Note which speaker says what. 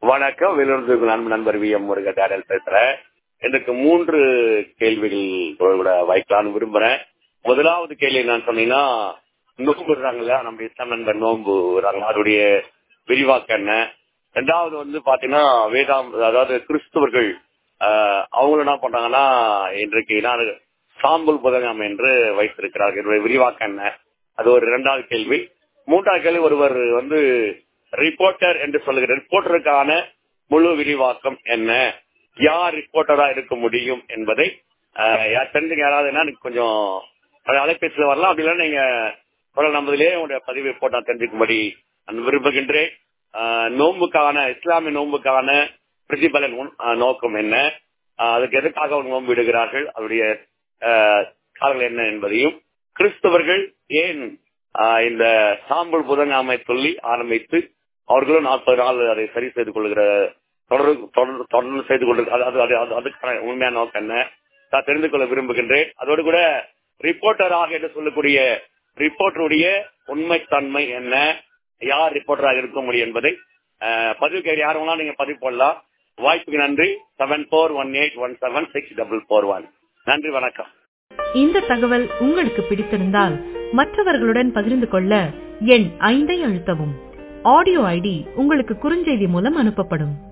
Speaker 1: வணக்கம் வெளியுறவு நண்பர் நண்பர் வி எம் முருக டேரல் பேசுறேன் எனக்கு மூன்று கேள்விகள் கூட வைக்கலாம்னு விரும்புறேன் முதலாவது கேள்வி நான் சொன்னீங்கன்னா நோன்பு விடுறாங்கல்ல நம்ம இஸ்லாம் நண்பர் நோன்பு விடுறாங்க அதோடைய விரிவாக்கம் என்ன ரெண்டாவது வந்து பாத்தீங்கன்னா வேதாம் அதாவது கிறிஸ்தவர்கள் ஆஹ், அவங்க என்ன பண்றாங்கன்னா இன்றைக்கு நான் சாம்பல் புதகம் என்று வைத்திருக்கிறார்கள் இதனுடைய விரிவாக்கம் என்ன அது ஒரு இரண்டாவது கேள்வி மூன்றாவது கேள்வி ஒருவர் வந்து ரிப்போர்ட்டர் என்று சொல்லுகிற ரிப்போர்ட்டருக்கான முழு விரிவாக்கம் என்ன யார் ரிப்போர்ட்டரா இருக்க முடியும் என்பதை ஆஹ், யார் தெரிஞ்சுங்க யாராவதுன்னா எனக்கு கொஞ்சம் அது அலைபேசியில் வரலாம் அப்படி இல்லைன்னா நீங்க குரல் நம்பதிலே உங்களுடைய பதிவை போட்டா தெரிஞ்சுக்கும்படி நான் விரும்புகின்றேன் ஆஹ், நோன்புக்கான இஸ்லாமிய நோன்புக்கான பிரதிபலன் உன்- ஆஹ், நோக்கம் என்ன ஆஹ், அதுக்கு எதுக்காக அவங்க நோன்பு விடுகிறார்கள் அவருடைய ஆஹ், காரணங்கள் என்ன என்பதையும் கிறிஸ்தவர்கள் ஏன் ஆஹ், இந்த சாம்பல் புதங்காமை சொல்லி ஆரம்பித்து அவர்களும் நாற்பது நாள் அதை சரி செய்து கொள்கிற தொடர் தொடர் தொடர்ந்து செய்து கொண்டு அது அது- அது- அது- அதுக்கான உண்மையான நோக்கம் என்ன நான் தெரிந்து கொள்ள விரும்புகின்றேன் அதோடு கூட ரிப்போர்ட்டராக என்று சொல்லக்கூடிய ரிப்போர்ட்டருடைய உண்மைத்தன்மை என்ன யார் ரிப்போர்ட்டராக இருக்க முடியும் என்பதை ஆஹ், பதிவு கேள்வி யார் வேணாலும் நீங்க பதிவு போடலாம் வாய்ப்புக்கு நன்றி seven four one eight one seven six double four one நன்றி வணக்கம்
Speaker 2: இந்த தகவல் உங்களுக்கு பிடித்திருந்தால் மற்றவர்களுடன் பகிர்ந்து கொள்ள எண் ஐந்தை அழுத்தவும் ஆடியோ ஐடி உங்களுக்கு குறுஞ்செய்தி மூலம் அனுப்பப்படும்